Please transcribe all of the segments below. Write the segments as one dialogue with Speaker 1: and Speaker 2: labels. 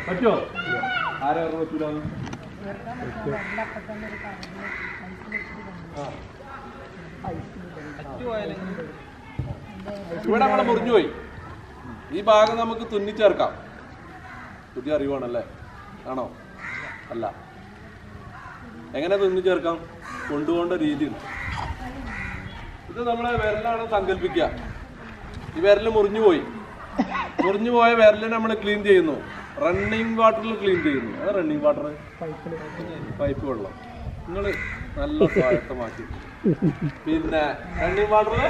Speaker 1: പറ്റുമോ ആരാ പറ്റൂല ഇവിടെ നമ്മളെ മുറിഞ്ഞു പോയി ഈ ഭാഗം നമുക്ക് തുന്നിച്ചേർക്കാം പുതിയ അറിവാണല്ലേ ആണോ അല്ല എങ്ങനെ തുന്നിച്ചേർക്കാം കൊണ്ടുപോകേണ്ട രീതിയുണ്ട് ഇത് നമ്മളെ വിരലാണ് സങ്കല്പിക്കുക ഈ വിരൽ മുറിഞ്ഞു പോയി മുറിഞ്ഞു പോയ വിരലിനെ നമ്മൾ ക്ലീൻ ചെയ്യുന്നു റണ്ണിങ് വാട്ടറിൽ ക്ലീൻ ചെയ്യുന്നു അത് റണ്ണിങ് വാട്ടർ പൈപ്പ് വെള്ളം നിങ്ങൾ നല്ല സ്വായത്തമാക്കി പിന്നെ റണ്ണിങ് വാട്ടറിൽ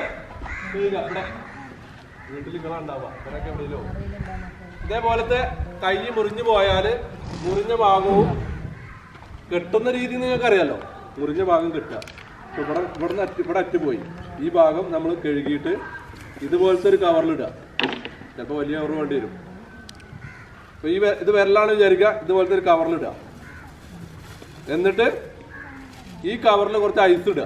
Speaker 1: വീട്ടിൽ നിങ്ങളുണ്ടാവുക ഇവരൊക്കെ എവിടെയല്ലോ ഇതേപോലത്തെ കൈ മുറിഞ്ഞു പോയാല് മുറിഞ്ഞ ഭാഗവും കെട്ടുന്ന രീതി നിങ്ങൾക്ക് അറിയാലോ മുറിഞ്ഞ ഭാഗം കെട്ടുക ഇപ്പൊ ഇവിടെ ഇവിടെ അറ്റ് ഇവിടെ അറ്റ് പോയി ഈ ഭാഗം നമ്മൾ കഴുകിയിട്ട് ഇതുപോലത്തെ ഒരു കവറിലിടുക ചിലപ്പോൾ വലിയ കവർ വേണ്ടി വരും അപ്പൊ ഈ വെ- ഇത് വിരലാണ് വിചാരിക്കുക ഇതുപോലത്തെ ഒരു കവറിലിടുക എന്നിട്ട് ഈ കവറിൽ കുറച്ച് ഐസ് ഇടുക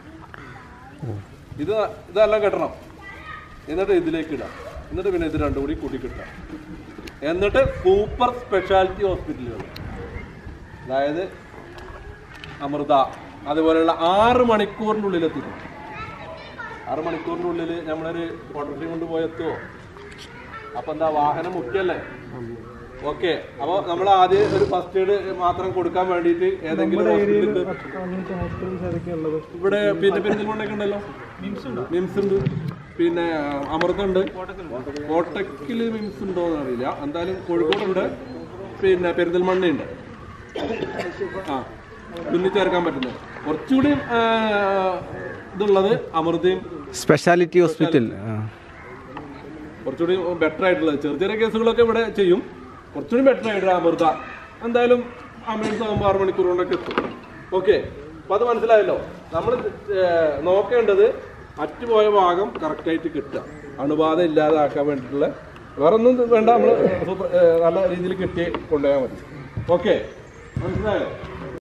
Speaker 1: ഇത് ഇതെല്ലാം കെട്ടണം എന്നിട്ട് ഇതിലേക്ക് ഇടാം എന്നിട്ട് പിന്നെ ഇത് രണ്ടും കൂടി കൂട്ടി കിട്ടാം എന്നിട്ട് സൂപ്പർ സ്പെഷ്യാലിറ്റി ഹോസ്പിറ്റലുകൾ അതായത് അമൃത അതുപോലെയുള്ള ആറ് മണിക്കൂറിൻ്റെ ഉള്ളിൽ എത്തിക്കും ആറ് മണിക്കൂറിൻ്റെ ഉള്ളിൽ നമ്മളൊരു ഓട്ടോറിക്ഷ കൊണ്ട് പോയി എത്തുമോ അപ്പം എന്താ വാഹനം മുഖ്യല്ലേ ഓക്കെ അപ്പോൾ നമ്മൾ ആദ്യം ഒരു ഫസ്റ്റ് എയ്ഡ് മാത്രം കൊടുക്കാൻ വേണ്ടിയിട്ട് ഏതെങ്കിലും ഹോസ്പിറ്റലിൽ
Speaker 2: അങ്ങനത്തെ ഹോസ്പിറ്റൽസ് ഏതൊക്കെയാ ഉള്ളത്
Speaker 1: ഇവിടെ പിന്നെ പെരിന്തൽമണ്ണയൊക്കെ ഉണ്ടല്ലോ മിംസ് ഉണ്ട് പിന്നെ അമൃത ഉണ്ട് കോട്ടക്കിൽ മിംസ് ഉണ്ടോ എന്ന് അറിയില്ല എന്തായാലും കോഴിക്കോടുണ്ട് പിന്നെ പെരിന്തൽമണ്ണ ഉണ്ട് ആ തുന്നി ചേർക്കാൻ പറ്റുന്നത് കുറച്ചുകൂടി ആ, ഇതുള്ളത് അമൃതയും
Speaker 3: സ്പെഷ്യാലിറ്റി ഹോസ്പിറ്റൽ
Speaker 1: കുറച്ചുകൂടി ബെറ്റർ ആയിട്ടുള്ളത് ചെറിയ ചെറിയ കേസുകളൊക്കെ ഇവിടെ ചെയ്യും കുറച്ചുകൂടി ബെറ്റർ ആയിട്ട് അമൃത എന്തായാലും ആംബുലൻസ് ആകുമ്പോൾ ആറ് മണിക്കൂർ കൊണ്ടൊക്കെ എത്തും ഓക്കെ അപ്പൊ അത് മനസ്സിലായല്ലോ നമ്മൾ നോക്കേണ്ടത് അറ്റുപോയ ഭാഗം കറക്റ്റായിട്ട് കിട്ടുക അണുബാധ ഇല്ലാതാക്കാൻ വേണ്ടിയിട്ടുള്ള വേറെ ഒന്നും വേണ്ട നമ്മൾ നല്ല രീതിയിൽ കിട്ടി കൊണ്ടുപോയാൽ മതി ഓക്കെ മനസ്സിലായോ